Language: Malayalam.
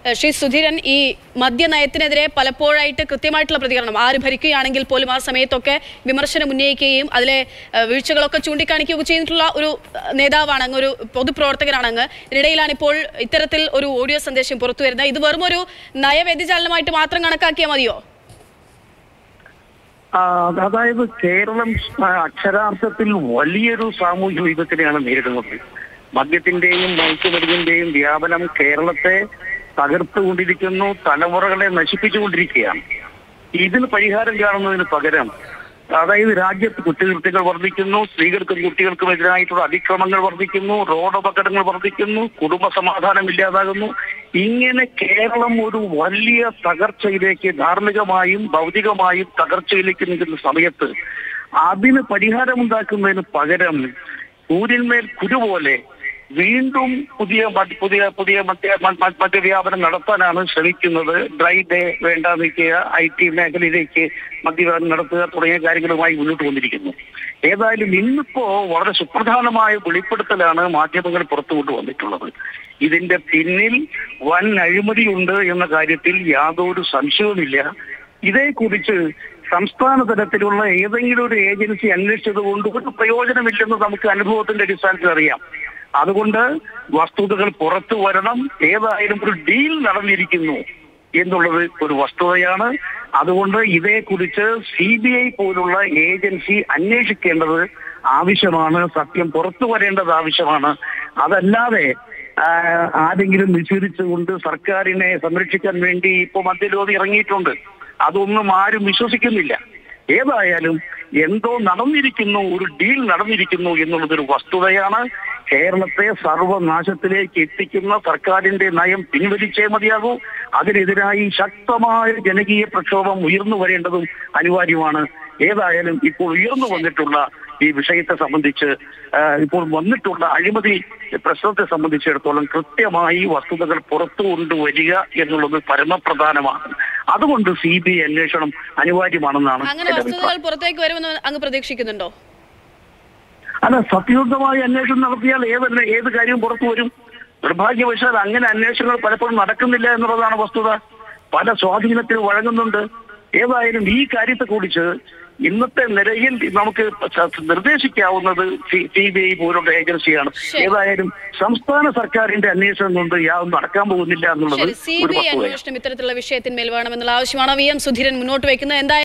ഏഹ് ശ്രീ സുധീരൻ ഈ മദ്യനയത്തിനെതിരെ പലപ്പോഴായിട്ട് കൃത്യമായിട്ടുള്ള പ്രതികരണം ആര് ഭരിക്കുകയാണെങ്കിൽ പോലും ആ സമയത്തൊക്കെ വിമർശനം ഉന്നയിക്കുകയും അതിലെ ഏഹ് വീഴ്ചകളൊക്കെ ചൂണ്ടിക്കാണിക്കുകയൊക്കെ ചെയ്തിട്ടുള്ള ഒരു ഏഹ് നേതാവാണ് അങ്ങ് ഒരു പൊതുപ്രവർത്തകനാണ് അങ്ങ് ഇതിനിടയിലാണ് ഇപ്പോൾ ഇത്തരത്തിൽ ഒരു ഓഡിയോ സന്ദേശം പുറത്തു വരുന്നത് ഇത് വെറും ഒരു നയവ്യതിചാലനമായിട്ട് മാത്രം കണക്കാക്കിയാൽ മതിയോ ആ, അതായത് കേരളം ആ, അക്ഷരാർത്ഥത്തിൽ വലിയൊരു സാമൂഹ്യ വിപത്തിനെയാണ് നേരിടുന്നത് മദ്യത്തിന്റെയും മയക്കുമരുന്നിന്റെയും വ്യാപനം കേരളത്തെ തകർത്തുകൊണ്ടിരിക്കുന്നു തലമുറകളെ നശിപ്പിച്ചുകൊണ്ടിരിക്കുകയാണ് ഇതിന് പരിഹാരം കാണുന്നതിന് പകരം അതായത് രാജ്യത്ത് കുറ്റകൃത്യങ്ങൾ വർദ്ധിക്കുന്നു സ്ത്രീകൾക്കും കുട്ടികൾക്കും എതിരായിട്ടുള്ള അതിക്രമങ്ങൾ വർദ്ധിക്കുന്നു റോഡ് അപകടങ്ങൾ വർദ്ധിക്കുന്നു കുടുംബ സമാധാനം ഇല്ലാതാകുന്നു ഇങ്ങനെ കേരളം ഒരു വലിയ തകർച്ചയിലേക്ക് ധാർമ്മികമായും ഭൗതികമായും തകർച്ചയിലേക്ക് നിൽക്കുന്ന സമയത്ത് അതിന് പരിഹാരമുണ്ടാക്കുന്നതിന് പകരം സൂര്യന്മേൽ കുരു പോലെ വീണ്ടും പുതിയ മറ്റ് പുതിയ പുതിയ മദ്യ മ- മ- മദ്യവ്യാപനം നടത്താനാണ് ശ്രമിക്കുന്നത് ഡ്രൈ ഡേ വേണ്ട നിൽക്കുക ഐ ടി മേഖലയിലേക്ക് മദ്യവ്യാപനം നടത്തുക തുടങ്ങിയ കാര്യങ്ങളുമായി മുന്നോട്ട് വന്നിരിക്കുന്നു ഏതായാലും ഇന്നിപ്പോ വളരെ സുപ്രധാനമായ വെളിപ്പെടുത്തലാണ് മാധ്യമങ്ങൾ പുറത്തു കൊണ്ടുവന്നിട്ടുള്ളത് ഇതിന്റെ പിന്നിൽ വൻ അഴിമതിയുണ്ട് എന്ന കാര്യത്തിൽ യാതൊരു സംശയവുമില്ല ഇതേക്കുറിച്ച് സംസ്ഥാന തലത്തിലുള്ള ഏതെങ്കിലും ഒരു ഏജൻസി അന്വേഷിച്ചത് കൊണ്ട് ഒരു പ്രയോജനമില്ലെന്ന് നമുക്ക് അനുഭവത്തിന്റെ അടിസ്ഥാനത്തിൽ അറിയാം അതുകൊണ്ട് വസ്തുതകൾ പുറത്തു വരണം ഏതായാലും ഒരു ഡീൽ നടന്നിരിക്കുന്നു എന്നുള്ളത് ഒരു വസ്തുതയാണ് അതുകൊണ്ട് ഇതേക്കുറിച്ച് സി ബി ഐ പോലുള്ള ഏജൻസി അന്വേഷിക്കേണ്ടത് ആവശ്യമാണ് സത്യം പുറത്തു വരേണ്ടത് ആവശ്യമാണ് അതല്ലാതെ ആ, ആരെങ്കിലും നിഷേധിച്ചുകൊണ്ട് സർക്കാരിനെ സംരക്ഷിക്കാൻ വേണ്ടി ഇപ്പൊ മദ്യലോധി ഇറങ്ങിയിട്ടുണ്ട് അതൊന്നും ആരും വിശ്വസിക്കുന്നില്ല ഏതായാലും എന്തോ നടന്നിരിക്കുന്നു ഒരു ഡീൽ നടന്നിരിക്കുന്നു എന്നുള്ളത് ഒരു വസ്തുതയാണ് കേരളത്തെ സർവനാശത്തിലേക്ക് എത്തിക്കുന്ന സർക്കാരിന്റെ നയം പിൻവലിച്ചേ മതിയാകൂ അതിനെതിരായി ശക്തമായ ജനകീയ പ്രക്ഷോഭം ഉയർന്നു വരേണ്ടതും അനിവാര്യമാണ് ഏതായാലും ഇപ്പോൾ ഉയർന്നു വന്നിട്ടുള്ള ഈ വിഷയത്തെ സംബന്ധിച്ച് ആ, ഇപ്പോൾ വന്നിട്ടുള്ള അഴിമതി പ്രശ്നത്തെ സംബന്ധിച്ചിടത്തോളം കൃത്യമായി വസ്തുതകൾ പുറത്തു കൊണ്ടുവരിക എന്നുള്ളത് പരമപ്രധാനമാണ് അതുകൊണ്ട് സി ബി ഐ അന്വേഷണം അനിവാര്യമാണെന്നാണ് അങ്ങനെ എന്റെ അഭിപ്രായം വസ്തുതകൾ പുറത്തേക്ക് വരുമെന്ന് അങ്ങ് പ്രതീക്ഷിക്കുന്നുണ്ടോ അല്ല സത്യയുക്തമായ അന്വേഷണം നടത്തിയാൽ ഏതല്ല ഏത് കാര്യവും പുറത്തു വരും നിർഭാഗ്യവശാൽ അങ്ങനെ അന്വേഷണങ്ങൾ പലപ്പോഴും നടക്കുന്നില്ല എന്നുള്ളതാണ് വസ്തുത പല സ്വാധീനത്തിന് വഴങ്ങുന്നുണ്ട് ഏതായാലും ഈ കാര്യത്തെക്കുറിച്ച് ഇന്നത്തെ നിലയിൽ നമുക്ക് സ- നിർദ്ദേശിക്കാവുന്നത് സി ബി ഐ പോലുള്ള ഏജൻസിയാണ് ശരി. ഏതായാലും സംസ്ഥാന സർക്കാരിന്റെ അന്വേഷണം കൊണ്ട് യാതൊന്നും നടക്കാൻ പോകുന്നില്ല എന്നുള്ളത് ശരി സി ഒരു ബി ഐ വസ്തുതയാണ് അന്വേഷണം ഇത്തരത്തിലുള്ള വിഷയത്തിന്മേൽ വേണമെന്നുള്ള ആവശ്യമാണ് വി എം സുധീരൻ മുന്നോട്ട് വയ്ക്കുന്നത് എന്തായാലും